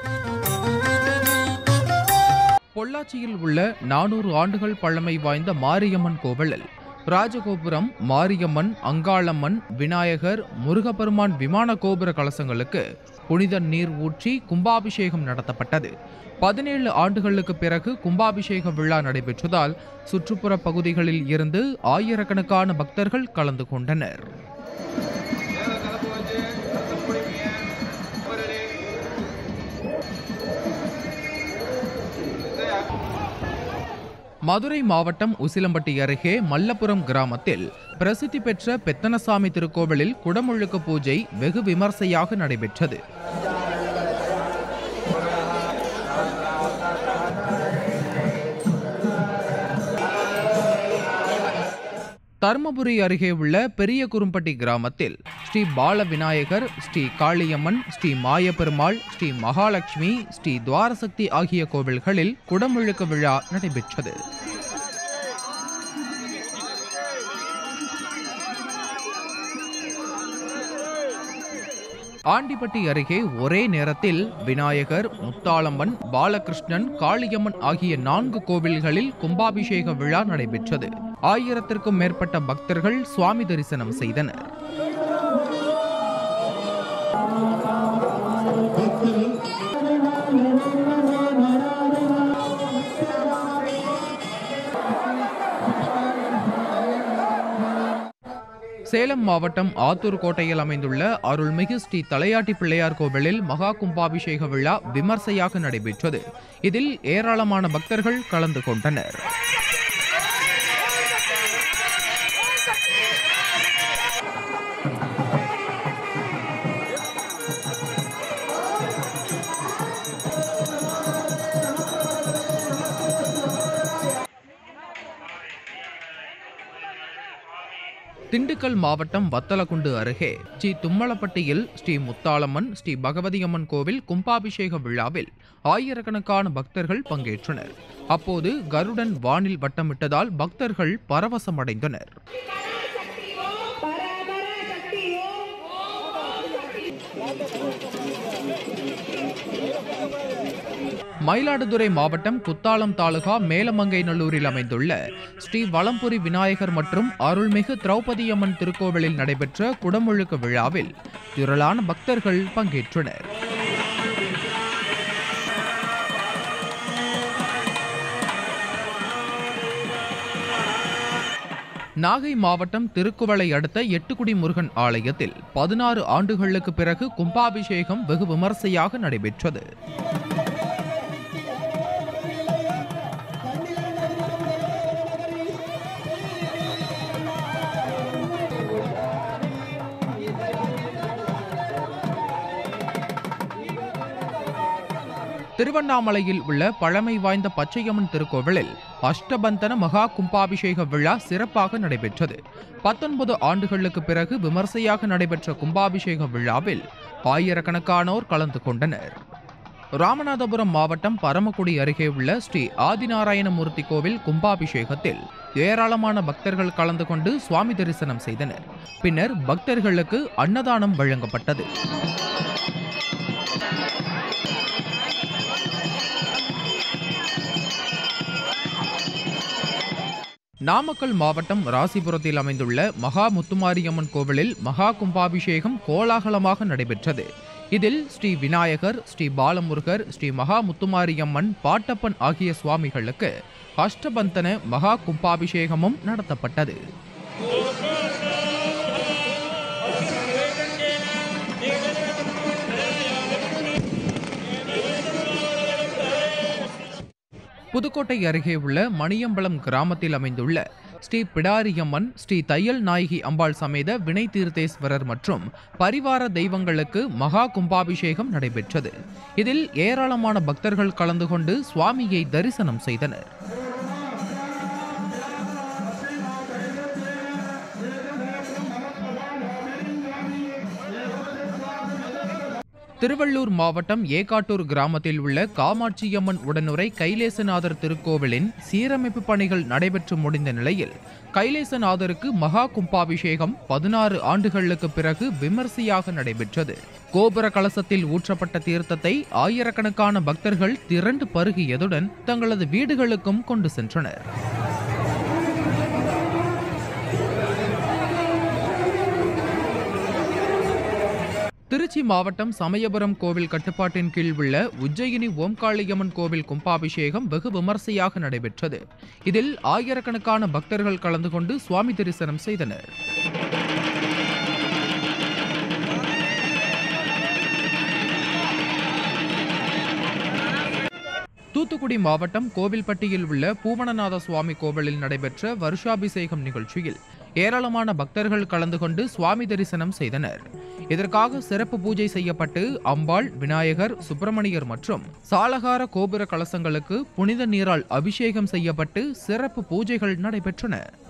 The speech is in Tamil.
பொள்ளாச்சியில் உள்ள நானூறு ஆண்டுகள் பழமை வாய்ந்த மாரியம்மன் கோவிலில் ராஜகோபுரம் மாரியம்மன் அங்காளம்மன் விநாயகர் முருகப்பெருமான் விமான கோபுர கலசங்களுக்கு புனித நீர் ஊற்றி கும்பாபிஷேகம் நடத்தப்பட்டது பதினேழு ஆண்டுகளுக்கு பிறகு கும்பாபிஷேக விழா நடைபெற்றதால் சுற்றுப்புற பகுதிகளில் இருந்து ஆயிரக்கணக்கான பக்தர்கள் கலந்து கொண்டனர் மதுரை மாவட்டம் உசிலம்பட்டி அருகே மல்லபுரம் கிராமத்தில் பிரசித்தி பெற்ற பெத்தனசாமி திருக்கோவிலில் குடமுழுக்கு பூஜை வெகு விமர்சையாக நடைபெற்றது தருமபுரி அருகே உள்ள பெரிய குரும்பட்டி கிராமத்தில் ஸ்ரீ பால விநாயகர் ஸ்ரீ காளியம்மன் ஸ்ரீ மாயப்பெருமாள் ஸ்ரீ மகாலட்சுமி ஸ்ரீ துவாரசக்தி ஆகிய கோவில்களில் குடமுழுக்கு விழா நடைபெற்றது ஆண்டிப்பட்டி அருகே ஒரே நேரத்தில் விநாயகர் முத்தாளம்மன் பாலகிருஷ்ணன் காளியம்மன் ஆகிய நான்கு கோவில்களில் கும்பாபிஷேக விழா நடைபெற்றது ஆயிரத்திற்கும் மேற்பட்ட பக்தர்கள் சுவாமி தரிசனம் செய்தனர் சேலம் மாவட்டம் ஆத்தூர் கோட்டையில் அமைந்துள்ள அருள்மிகு ஸ்ரீ தலையாட்டி பிள்ளையார் கோவிலில் மகா கும்பாபிஷேக விழா விமர்சையாக நடைபெற்றது இதில் ஏராளமான பக்தர்கள் கலந்து கொண்டனர் திண்டுக்கல் மாவட்டம் வத்தலகுண்டு அருகே ஸ்ரீ தும்மலப்பட்டியில் ஸ்ரீ முத்தாளம்மன் ஸ்ரீ பகவதியம்மன் கோவில் கும்பாபிஷேக விழாவில் ஆயிரக்கணக்கான பக்தர்கள் பங்கேற்றனர் அப்போது கருடன் வானில் வட்டமிட்டதால் பக்தர்கள் பரவசமடைந்தனர் மயிலாடுதுறை மாவட்டம் குத்தாலம் தாலுகா மேலமங்கைநல்லூரில் அமைந்துள்ள ஸ்ரீ வலம்புரி விநாயகர் மற்றும் அருள்மிகு திரௌபதியம்மன் திருக்கோவிலில் நடைபெற்ற குடமுழுக்கு விழாவில் திரளான பக்தர்கள் பங்கேற்றனர் நாகை மாவட்டம் திருக்குவளை அடுத்த எட்டுக்குடி முருகன் ஆலயத்தில் பதினாறு ஆண்டுகளுக்கு பிறகு கும்பாபிஷேகம் வெகு விமர்சையாக நடைபெற்றது திருவண்ணாமலையில் உள்ள பழமை வாய்ந்த பச்சையம்மன் திருக்கோவிலில் அஷ்டபந்தன மகா கும்பாபிஷேக விழா சிறப்பாக நடைபெற்றது பத்தொன்பது ஆண்டுகளுக்கு பிறகு விமர்சையாக நடைபெற்ற கும்பாபிஷேக விழாவில் ஆயிரக்கணக்கானோர் கலந்து கொண்டனர் ராமநாதபுரம் மாவட்டம் பரமக்குடி அருகே உள்ள ஸ்ரீ ஆதிநாராயணமூர்த்தி கோவில் கும்பாபிஷேகத்தில் ஏராளமான பக்தர்கள் கலந்து கொண்டு சுவாமி தரிசனம் செய்தனர் பின்னர் பக்தர்களுக்கு அன்னதானம் வழங்கப்பட்டது நாமக்கல் மாவட்டம் ராசிபுரத்தில் அமைந்துள்ள மகா முத்துமாரியம்மன் கோவிலில் மகா கும்பாபிஷேகம் கோலாகலமாக நடைபெற்றது இதில் ஸ்ரீ விநாயகர் ஸ்ரீ பாலமுருகர் ஸ்ரீ மகா முத்துமாரியம்மன் பாட்டப்பன் ஆகிய சுவாமிகளுக்கு அஷ்டபந்தன மகா கும்பாபிஷேகமும் நடத்தப்பட்டது புதுக்கோட்டை அருகே உள்ள மணியம்பலம் கிராமத்தில் அமைந்துள்ள ஸ்ரீ பிடாரியம்மன் ஸ்ரீ தையல் நாயகி அம்பாள் சமேத வினை தீர்த்தேஸ்வரர் மற்றும் பரிவார தெய்வங்களுக்கு மகா கும்பாபிஷேகம் நடைபெற்றது இதில் ஏராளமான பக்தர்கள் கலந்து கொண்டு சுவாமியை தரிசனம் செய்தனர் திருவள்ளூர் மாவட்டம் ஏகாட்டூர் கிராமத்தில் உள்ள காமாட்சியம்மன் உடனுரை கைலேசநாதர் திருக்கோவிலின் சீரமைப்பு பணிகள் நடைபெற்று முடிந்த நிலையில் கைலேசநாதருக்கு மகா கும்பாபிஷேகம் பதினாறு ஆண்டுகளுக்கு பிறகு விமர்சையாக நடைபெற்றது கோபுர கலசத்தில் ஊற்றப்பட்ட தீர்த்தத்தை ஆயிரக்கணக்கான பக்தர்கள் திரண்டு பருகியதுடன் தங்களது வீடுகளுக்கும் கொண்டு சென்றனர் திருச்சி மாவட்டம் சமயபுரம் கோவில் கட்டுப்பாட்டின் கீழ் உள்ள உஜ்ஜயினி ஓம்காளியம்மன் கோவில் கும்பாபிஷேகம் வெகு விமர்சையாக நடைபெற்றது இதில் ஆயிரக்கணக்கான பக்தர்கள் கலந்து கொண்டு சுவாமி தரிசனம் செய்தனர் தூத்துக்குடி மாவட்டம் கோவில்பட்டியில் உள்ள பூவனநாத சுவாமி கோவிலில் நடைபெற்ற வருஷாபிஷேகம் நிகழ்ச்சியில் ஏராளமான பக்தர்கள் கலந்து கொண்டு சுவாமி தரிசனம் செய்தனர் இதற்காக சிறப்பு பூஜை செய்யப்பட்டு அம்பாள் விநாயகர் சுப்பிரமணியர் மற்றும் சாலகார கோபுர கலசங்களுக்கு புனித நீரால் அபிஷேகம் செய்யப்பட்டு சிறப்பு பூஜைகள் நடைபெற்றன